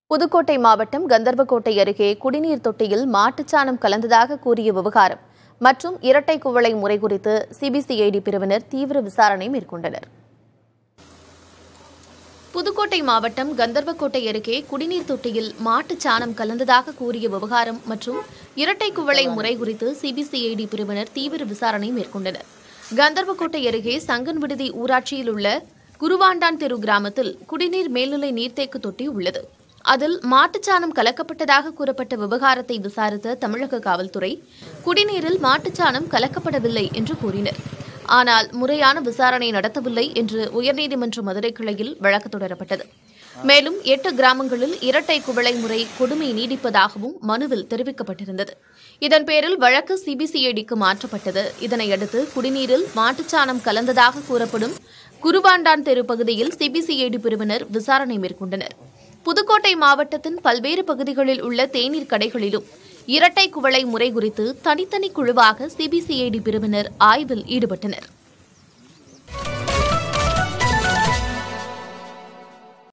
புதுக்கோட்டை மாவட்டம் கந்தர்வக்கோட்டை அருகே குடிநீர் தொட்டியில் மாட்டுச்சாணம் கலந்ததாக கூறிய விவகாரம் மற்றும் இரட்டை குவளை முறை குறித்து சிபிசிஐடி பிரிவினர் தீவிர விசாரணை மேற்கொண்டனர் புதுக்கோட்டை மாவட்டம் கந்தர்வக்கோட்டை அருகே குடிநீர் தொட்டியில் மாட்டுச் சாணம் கலந்ததாக கூறிய விவகாரம் மற்றும் இரட்டை குவளை முறை குறித்து சிபிசிஐடி பிரிவினர் தீவிர விசாரணை மேற்கொண்டனர் கந்தர்வக்கோட்டை அருகே சங்கன் விடுதி ஊராட்சியில் உள்ள குருவாண்டான் தெரு கிராமத்தில் குடிநீர் மேல்நிலை நீர்த்தேக்கு தொட்டி உள்ளது அதில் மாட்டுச்சாணம் கலக்கப்பட்டதாக கூறப்பட்ட விவகாரத்தை விசாரித்த தமிழக காவல்துறை குடிநீரில் மாட்டுச்சாணம் கலக்கப்படவில்லை என்று கூறினர் ஆனால் முறையான விசாரணை நடத்தவில்லை என்று உயர்நீதிமன்ற மதுரை கிளையில் வழக்கு தொடரப்பட்டது மேலும் எட்டு கிராமங்களில் இரட்டை குவளை முறை கொடுமை நீடிப்பதாகவும் மனுவில் தெரிவிக்கப்பட்டிருந்தது இதன் பேரில் வழக்கு சிபிசிஐடிக்கு மாற்றப்பட்டது இதனையடுத்து குடிநீரில் மாட்டுச்சாணம் கலந்ததாக கூறப்படும் குருவாண்டான் தெரு பகுதியில் சிபிசிஐடி பிரிவினர் விசாரணை மேற்கொண்டனர் புதுக்கோட்டை மாவட்டத்தின் பல்வேறு பகுதிகளில் உள்ள தேநீர் கடைகளிலும் இரட்டை குவளை முறை குறித்து தனித்தனி குழுவாக சிபிசிஐடி பிரிவினர் ஆய்வில் ஈடுபட்டனர்